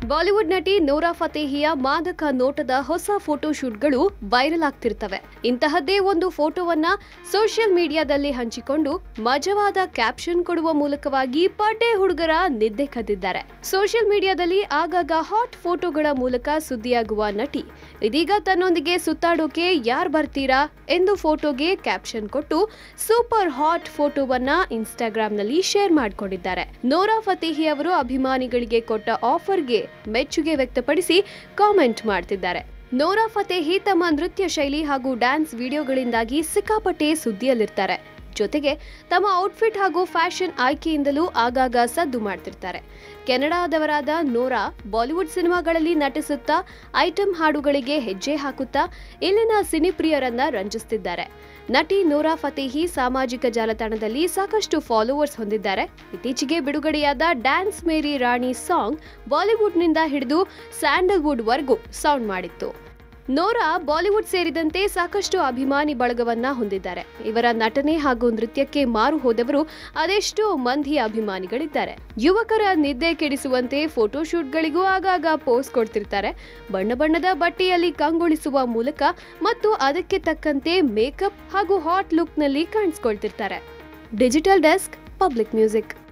Bollywood ನಟಿ ನೋರಾ ಫತೇಹಿಯ ಮಾದಕ ನೋಟದ ಹೊಸ ಫೋಟೋ ಶೂಟ್ಗಳು ವೈರಲ್ ಆಗ್ತಿರ್ತವೆ ಇಂತಹದ್ದೇ ಒಂದು ಫೋಟೋವನ್ನ ಸೋಷಿಯಲ್ ಮೀಡಿಯಾದಲ್ಲಿ ಹಂಚಿಕೊಂಡು ಮಜವಾದ ಕ್ಯಾಪ್ಷನ್ ಕೊಡುವ ಮೂಲಕವಾಗಿ ಪಡ್ಡೆ ಹುಡುಗರ ನಿದ್ದೆ ಕದ್ದಿದ್ದಾರೆ ಸೋಷಿಯಲ್ ಮೀಡಿಯಾದಲ್ಲಿ ಆಗಾಗ ಹಾಟ್ ಫೋಟೋಗಳ ಮೂಲಕ ಸುದ್ದಿಯಾಗುವ ನಟಿ ಇದೀಗ ತನ್ನೊಂದಿಗೆ ಸುತ್ತಾಡೋಕೆ ಯಾರ್ ಬರ್ತೀರಾ ಎಂದು ಫೋಟೋಗೆ ಕ್ಯಾಪ್ಷನ್ ಕೊಟ್ಟು ಸೂಪರ್ ಹಾಟ್ ಫೋಟೋವನ್ನ ಇನ್ಸ್ಟಾಗ್ರಾಂನಲ್ಲಿ ಶೇರ್ ಮಾಡಿಕೊಂಡಿದ್ದಾರೆ ನೋರಾ ಫತೇಹಿ ಅವರು ಅಭಿಮಾನಿಗಳಿಗೆ ಕೊಟ್ಟ ಆಫರ್ಗೆ ಮೆಚ್ಚುಗೆ ವ್ಯಕ್ತಪಡಿಸಿ ಕಾಮೆಂಟ್ ಮಾಡ್ತಿದ್ದಾರೆ ನೋರಾ ಫತೇಹಿ ತಮ್ಮ ನೃತ್ಯ ಶೈಲಿ ಹಾಗೂ ಡ್ಯಾನ್ಸ್ ವಿಡಿಯೋಗಳಿಂದಾಗಿ ಸಿಕ್ಕಾಪಟ್ಟೆ ಸುದ್ದಿಯಲ್ಲಿರ್ತಾರೆ ಜೊತೆಗೆ ತಮ್ಮ ಔಟ್ಫಿಟ್ ಹಾಗೂ ಫ್ಯಾಷನ್ ಆಯ್ಕೆಯಿಂದಲೂ ಆಗಾಗ ಸದ್ದು ಮಾಡ್ತಿರ್ತಾರೆ ಕೆನಡಾದವರಾದ ನೋರಾ ಬಾಲಿವುಡ್ ಸಿನಿಮಾಗಳಲ್ಲಿ ನಟಿಸುತ್ತಾ ಐಟಂ ಹಾಡುಗಳಿಗೆ ಹೆಜ್ಜೆ ಹಾಕುತ್ತಾ ಇಲ್ಲಿನ ಸಿನಿಪ್ರಿಯರನ್ನ ರಂಜಿಸುತ್ತಿದ್ದಾರೆ ನಟಿ ನೋರಾ ಫತೇಹಿ ಸಾಮಾಜಿಕ ಜಾಲತಾಣದಲ್ಲಿ ಸಾಕಷ್ಟು ಫಾಲೋವರ್ಸ್ ಹೊಂದಿದ್ದಾರೆ ಇತ್ತೀಚೆಗೆ ಬಿಡುಗಡೆಯಾದ ಡ್ಯಾನ್ಸ್ ಮೇರಿ ರಾಣಿ ಸಾಂಗ್ ಬಾಲಿವುಡ್ನಿಂದ ಹಿಡಿದು ಸ್ಯಾಂಡಲ್ವುಡ್ ವರ್ಗೂ ಸೌಂಡ್ ಮಾಡಿತ್ತು ನೋರಾ ಬಾಲಿವುಡ್ ಸೇರಿದಂತೆ ಸಾಕಷ್ಟು ಅಭಿಮಾನಿ ಬಳಗವನ್ನ ಹೊಂದಿದ್ದಾರೆ ಇವರ ನಟನೆ ಹಾಗೂ ನೃತ್ಯಕ್ಕೆ ಮಾರು ಹೋದವರು ಅದೆಷ್ಟೋ ಮಂದಿ ಅಭಿಮಾನಿಗಳಿದ್ದಾರೆ ಯುವಕರ ನಿದ್ದೆ ಕೆಡಿಸುವಂತೆ ಫೋಟೋಶೂಟ್ಗಳಿಗೂ ಆಗಾಗ ಪೋಸ್ ಕೊಡ್ತಿರ್ತಾರೆ ಬಣ್ಣ ಬಣ್ಣದ ಬಟ್ಟೆಯಲ್ಲಿ ಕಂಗೊಳಿಸುವ ಮೂಲಕ ಮತ್ತು ಅದಕ್ಕೆ ತಕ್ಕಂತೆ ಮೇಕಪ್ ಹಾಗೂ ಹಾಟ್ ಲುಕ್ನಲ್ಲಿ ಕಾಣಿಸ್ಕೊಳ್ತಿರ್ತಾರೆ ಡಿಜಿಟಲ್ ಡೆಸ್ಕ್ ಪಬ್ಲಿಕ್ ಮ್ಯೂಸಿಕ್